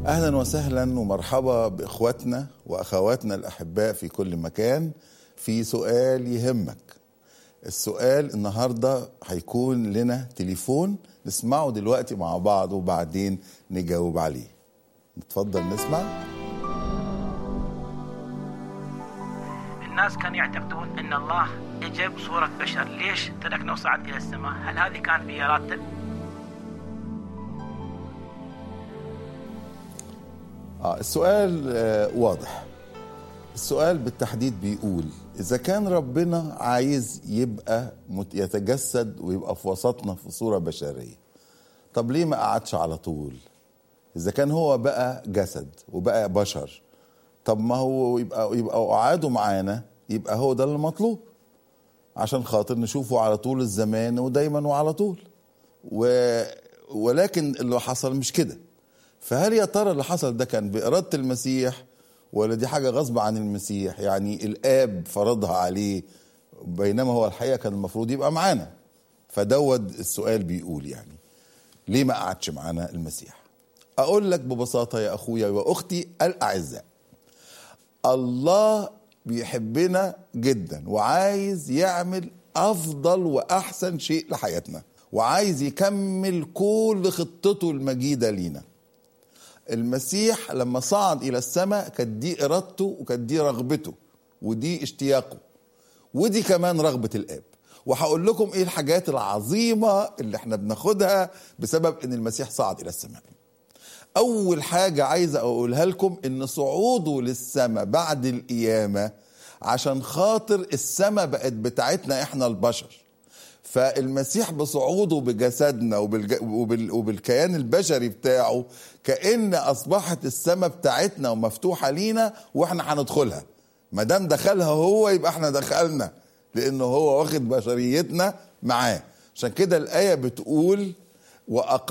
اهلا وسهلا ومرحبا باخواتنا واخواتنا الاحباء في كل مكان في سؤال يهمك السؤال النهارده هيكون لنا تليفون نسمعه دلوقتي مع بعض وبعدين نجاوب عليه نتفضل نسمع الناس كانوا يعتقدون ان الله اجى بصورة بشر ليش تركنا وصعد الى السماء هل هذه كانت بإرادته آه السؤال آه واضح السؤال بالتحديد بيقول إذا كان ربنا عايز يبقى مت- يتجسد ويبقى في وسطنا في صورة بشرية طب ليه ما قعدش على طول إذا كان هو بقى جسد وبقى بشر طب ما هو يبقى يبقى قعاده معانا يبقى هو ده المطلوب عشان خاطر نشوفه على طول الزمان ودايما وعلى طول و... ولكن اللي حصل مش كده فهل يا ترى اللي حصل ده كان بإرادة المسيح ولا دي حاجة غصب عن المسيح يعني الآب فرضها عليه بينما هو الحقيقة كان المفروض يبقى معانا فدود السؤال بيقول يعني ليه ما قعدش معانا المسيح أقول لك ببساطة يا أخويا وأختي الأعزاء الله بيحبنا جدا وعايز يعمل افضل واحسن شيء لحياتنا وعايز يكمل كل خطته المجيده لينا المسيح لما صعد الى السماء كانت دي ارادته وكانت دي رغبته ودي اشتياقه ودي كمان رغبه الاب وهقول لكم ايه الحاجات العظيمه اللي احنا بناخدها بسبب ان المسيح صعد الى السماء اول حاجه عايز اقولها لكم ان صعوده للسماء بعد القيامه عشان خاطر السماء بقت بتاعتنا احنا البشر فالمسيح بصعوده بجسدنا وبالج... وبال... وبالكيان البشري بتاعه كأن أصبحت السماء بتاعتنا ومفتوحة لينا وإحنا هندخلها ما دام دخلها هو يبقى إحنا دخلنا لأنه هو واخد بشريتنا معاه عشان كده الآية بتقول وأق